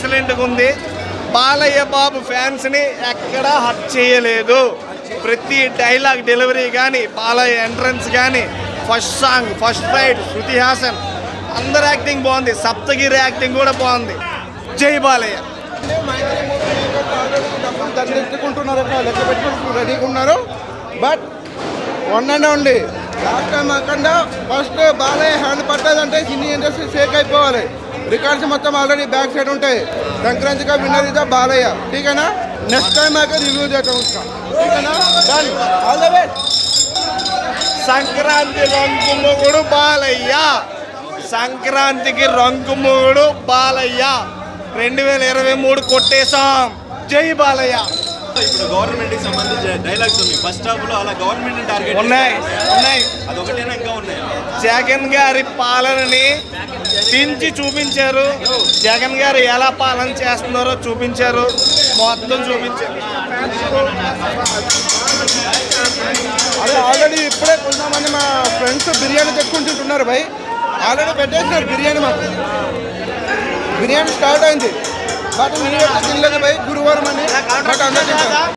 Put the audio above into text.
ఎక్సలెంట్గా ఉంది బాలయ్య బాబు ఫ్యాన్స్ని ఎక్కడా హట్ చేయలేదు ప్రతి డైలాగ్ డెలివరీ కానీ బాలయ్య ఎంట్రన్స్ కానీ first song first fight Shruti Haasan అందరు యాక్టింగ్ బాగుంది సప్తగిరి యాక్టింగ్ కూడా బాగుంది జై బాలయ్య లెక్కుంటున్నారు లెక్క పెట్టుకుంటూ రెడీగా ఉన్నారు but one and only last time అక్కడ ఫస్ట్ బాలయ్య హ్యాండ్ పట్టదంటే సినీ ఇండస్ట్రీ షేక్ అయిపోవాలి రికార్డ్స్ మొత్తం ఆల్రెడీ బ్యాక్ సైడ్ ఉంటాయి సంక్రాంతిగా విన్నర్ ఇదా బాలయ్య ఠీకేనా నెక్స్ట్ టైం ఆక రివ్యూ చేద్దాం उसका ఠీకేనా done all the best Sankranti Rangu Mogudu Balayya సంక్రాంతికి రంగు మొగుడు బాలయ్య రెండు వేల ఇరవై మూడు కొట్టేశాం జై బాలయ్య ఇప్పుడు గవర్నమెంట్ కి సంబంధించి డైలాగ్స్ ఉన్నాయి ఫస్ట్ హాఫ్ లో అలా గవర్నమెంట్ టార్గెట్ ఉన్నాయి ఉన్నాయి అది ఒకటేనా ఇంకా ఉన్నాయి జగన్ గారి పాలనని దించి చూపించారు జగన్ గారు ఎలా పాలన చేస్తున్నారో చూపించారు మొత్తం చూపించారు అదే ఆల్రెడీ ఇప్పుడే కొంతమంది మా ఫ్రెండ్స్ బిర్యానీ తెచ్చుకుంటుంటున్నారు భయ్ ఆల్రెడీ పెట్టేసినారు బిర్యానీ మాకు బిర్యానీ స్టార్ట్ అయింది బట్ మీరు తినలేదు భయ్ గురువారం అని బట్ అందరూ తింటారు